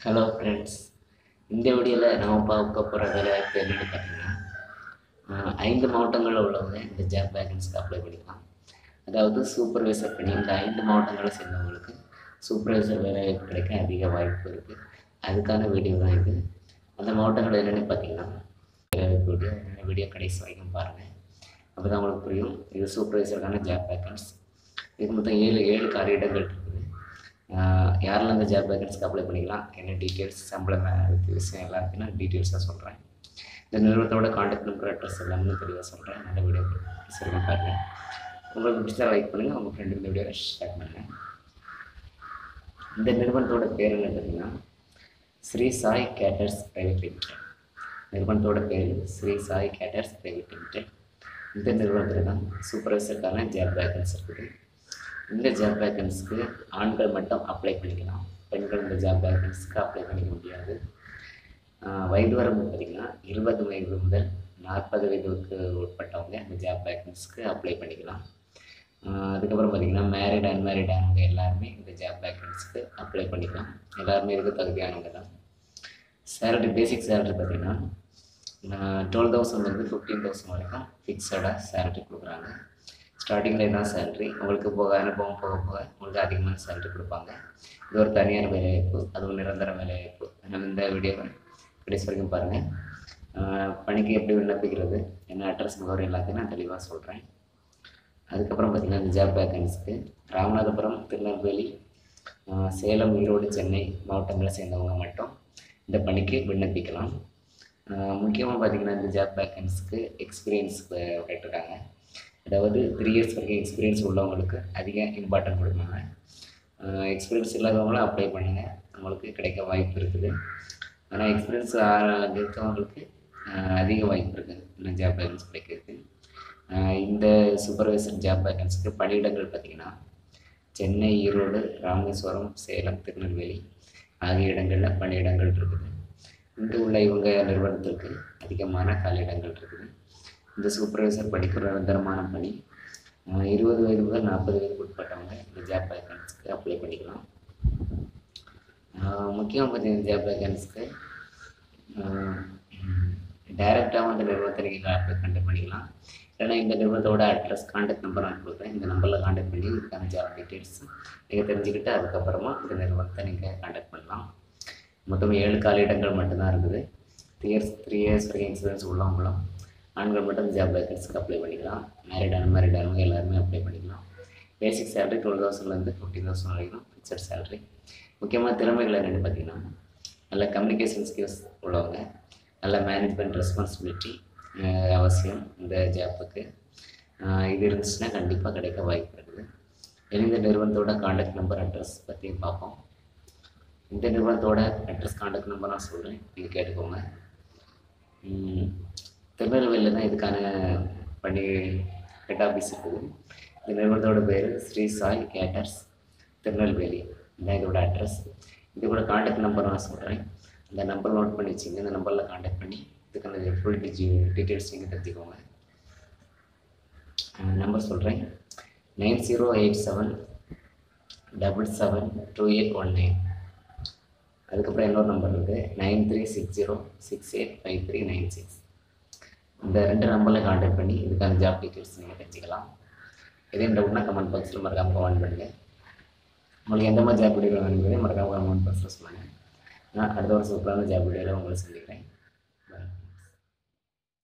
hello friends இந்த வீடியோவில் நாம் பார்க்க போகிற வேலைவாய்ப்பு என்னென்னு பார்த்தீங்கன்னா ஆஹ், ஐந்து மாவட்டங்களில் உள்ளவங்க இந்த ஜாப் வேகன்ஸ்க்கு அப்ளை பண்ணிக்கலாம் அதாவது சூப்பர்வைசர் பண்ணி இந்த ஐந்து மாவட்டங்களை சேர்ந்தவங்களுக்கு சூப்பர்வைசர் வேலைவாய்ப்பு கிடைக்க அதிக வாய்ப்பு இருக்குது அதுக்கான வீடியோ தான் இது அந்த மாவட்டங்கள் என்னென்னு பார்த்தீங்கன்னா வேலைவாய்ப்பு வீடியோ இந்த வீடியோ கடைசி வரைக்கும் பாருங்கள் அப்போ தான் உங்களுக்கு புரியும் இது சூப்பர்வைசருக்கான ஜாப் வேகன்ஸ் இதுக்கு மொத்தம் ஏழு ஏழு காரியங்கள் இருக்குது ஆஹ் யாரெல்லாம் இந்த ஜாப் வேகன்ஸ்க்கு அப்ளை பண்ணிக்கலாம் என்ன டீட்டெயில்ஸ் சம்பளம் அதுக்கு விஷயம் எல்லாத்தையும் நான் டீட்டெயில்ஸாக சொல்கிறேன் இந்த நிறுவனத்தோட காண்டாக்ட் நம்பர் அட்ரஸ் எல்லாமே தெளிவாக சொல்கிறேன் நல்ல வீடியோ சரிங்க பாருங்கள் உங்களுக்கு பிடிச்சா லைக் பண்ணுங்கள் உங்கள் ஃப்ரெண்டு இந்த வீடியோவை ஷேர் பண்ணுங்கள் இந்த நிறுவனத்தோட பேர் என்ன பார்த்தீங்கன்னா Shri Sai caterers private limited நிறுவனத்தோட பேர் Shri Sai caterers private limited இந்த நிறுவனத்தில் தான் சூப்பர்வைசருக்கான ஜாப் வேகன்ஸ் இருக்குது இந்த ஜாப் வேகன்ஸ்க்கு ஆண்கள் மட்டும் அப்ளை பண்ணிக்கலாம் பெண்கள் இந்த ஜாப் வேகன்ஸ்க்கு அப்ளை பண்ணிக்க முடியாது ஆஹ் வயது வரம்பு பார்த்திங்கன்னா இருபது வயது முதல் நாற்பது வயதுக்கு உட்பட்டவங்க இந்த ஜாப் வேகன்ஸ்க்கு அப்ளை பண்ணிக்கலாம் ஆஹ் அதுக்கப்புறம் பார்த்திங்கன்னா மேரிட் அன்மேரிட் ஆனவங்க எல்லாருமே இந்த ஜாப் வேகன்ஸ்க்கு அப்ளை பண்ணிக்கலாம் எல்லாருமே இதுக்கு தகுதியானவங்க தான் சேலரி பேசிக் சேலரி பார்த்திங்கன்னா டுவெல் தௌசண்ட்லேருந்து ஃபிஃப்டீன் தௌசண்ட் வரைக்கும் ஃபிக்ஸடாக சேலரி கொடுக்குறாங்க ஸ்டார்டிங்கில் தான் சேலரி உங்களுக்கு போக அனுபவம் போக போக உங்களுக்கு அதிகமான சேலரி கொடுப்பாங்க இது ஒரு தனியார் வேலைவாய்ப்பு அதுவும் நிரந்தர வேலைவாய்ப்பு அதனால் இந்த வீடியோ கடைசி வரைக்கும் பாருங்கள் பணிக்கு எப்படி விண்ணப்பிக்கிறது என்ன அட்ரஸ் முகவரி எல்லாத்தையும் நான் தெளிவாக சொல்கிறேன் அதுக்கப்புறம் பார்த்திங்கன்னா இந்த ஜாப் வேகன்ஸ்க்கு ராமநாதபுரம் திருநெல்வேலி ஆஹ் சேலம் ஈரோடு சென்னை மாவட்டங்களை சேர்ந்தவங்க மட்டும் இந்த பணிக்கு விண்ணப்பிக்கலாம் முக்கியமாக பார்த்திங்கன்னா இந்த ஜாப் வேகன்ஸ்க்கு எக்ஸ்பீரியன்ஸ் கேட்டிருக்காங்க அதாவது த்ரீ இயர்ஸ் வரைக்கும் எக்ஸ்பீரியன்ஸ் உள்ளவங்களுக்கு அதிக இம்பார்ட்டன்ட் கொடுப்பாங்க எக்ஸ்பீரியன்ஸ் இல்லாதவங்களும் அப்ளை பண்ணுங்கள் உங்களுக்கு கிடைக்க வாய்ப்பு இருக்குது ஆனால் எக்ஸ்பீரியன்ஸ் இருக்கவங்களுக்கு ஆஹ் அதிக வாய்ப்பு இருக்குது இந்த ஜாப் வேகன்ஸ் கிடைக்கிறதுக்கு ஆஹ் இந்த சூப்பர்வைசர் ஜாப் வேகன்ஸ்க்கு பணியிடங்கள் பார்த்திங்கன்னா சென்னை ஈரோடு ராமேஸ்வரம் சேலம் திருநெல்வேலி ஆகிய இடங்களில் பணியிடங்கள் இருக்குது இங்கு உள்ள இவங்க நிறுவனத்திற்கு அதிகமான காலியிடங்கள் இருக்குது இந்த சூப்பர்வைசர் படிக்கிற நிரந்தரமான பணி ஆஹ் இருபது வயது முதல் நாற்பது வயதுக்கு உட்பட்டவங்க இந்த ஜாப் வேகன்ஸ்க்கு அப்ளை பண்ணிக்கலாம் முக்கியமாக பார்த்தீங்கன்னா ஜாப் வேகன்ஸ்க்கு டைரெக்டாக அந்த நிறுவனத்தை நீங்கள் அப்ளை கண்டக்ட் பண்ணிக்கலாம் இல்லைன்னா இந்த நிறுவனத்தோட அட்ரஸ் காண்டாக்ட் நம்பர் நான் கொடுக்குறேன் இந்த நம்பரில் காண்டாக்ட் பண்ணி இதுக்கான ஜாப் டீட்டெயில்ஸ் நீங்கள் தெரிஞ்சுக்கிட்டு அதுக்கப்புறமா இந்த நிறுவனத்தை நீங்கள் காண்டாக்ட் பண்ணலாம் மொத்தம் ஏழு காலியிடங்கள் மட்டும்தான் இருக்குது த்ரீ இயர்ஸ் த்ரீ இயர்ஸ் வரைக்கும் எக்ஸ்பீரியன்ஸ் உள்ளவங்களும் ஆண்கள் மட்டும் ஜாப் வேக்கன்ஸ்க்கு அப்ளை பண்ணிக்கலாம் மேரிட் அன்மேரிட் ஆனவங்க எல்லாருமே அப்ளை பண்ணிக்கலாம் பேசிக் சேலரி டுவெல் தௌசண்ட்லேருந்து ஃபிஃப்டீன் தௌசண்ட் வரைக்கும் ஃபிக்ஸட் சேலரி முக்கியமாக திறமைகள் என்னென்னு பார்த்தீங்கன்னா நல்ல கம்யூனிகேஷன் ஸ்கில்ஸ் உள்ளவங்க நல்ல மேனேஜ்மெண்ட் ரெஸ்பான்சிபிலிட்டி அவசியம் இந்த ஜாப்புக்கு இது இருந்துச்சுன்னா கண்டிப்பாக கிடைக்க வாய்ப்பு இருக்குது இனி இந்த நிறுவனத்தோட காண்டாக்ட் நம்பர் அட்ரஸ் பற்றியும் பார்ப்போம் இந்த நிறுவனத்தோட அட்ரஸ் காண்டாக்ட் நம்பர் நான் சொல்கிறேன் நீங்கள் கேட்டுக்கோங்க உம், திருநெல்வேலியில் தான் இதுக்கான பணி ஹெட் ஆஃபீஸ் இருக்குது இந்த நிறுவனத்தோட பேர் ஸ்ரீ சாய் கேட்டர்ஸ் திருநெல்வேலி இதான் இதோட அட்ரஸ் இது கூட காண்டாக்ட் நம்பர் நான் சொல்கிறேன் அந்த நம்பர் நோட் பண்ணி வச்சுங்க இந்த நம்பரில் காண்டாக்ட் பண்ணி இதுக்கான ஃபுல் டிஜி டீட்டெயில்ஸ் நீங்கள் தெரிஞ்சுக்கோங்க நம்பர் சொல்கிறேன் nine zero eight seven double seven two eight one nine அதுக்கப்புறம் இன்னொரு நம்பர் இருக்குது nine three six zero six eight five three nine six இந்த ரெண்டு நம்பரில் காண்டாக்ட் பண்ணி இதுக்கான ஜாப் டீட்டெயில்ஸ் நீங்கள் தெரிஞ்சுக்கலாம் இதே டவுட்னா கமெண்ட் பாக்ஸில் மறக்காமல் கமெண்ட் பண்ணுங்கள் உங்களுக்கு எந்த மாதிரி ஜாப் வீடியோ வேணுங்கிறதே மறக்காமல் கமெண்ட் பாக்ஸில் சொல்லுங்கள் நான் அடுத்த ஒரு சூப்பரான ஜாப் வீடியோவில் உங்களை சந்திக்கிறேன்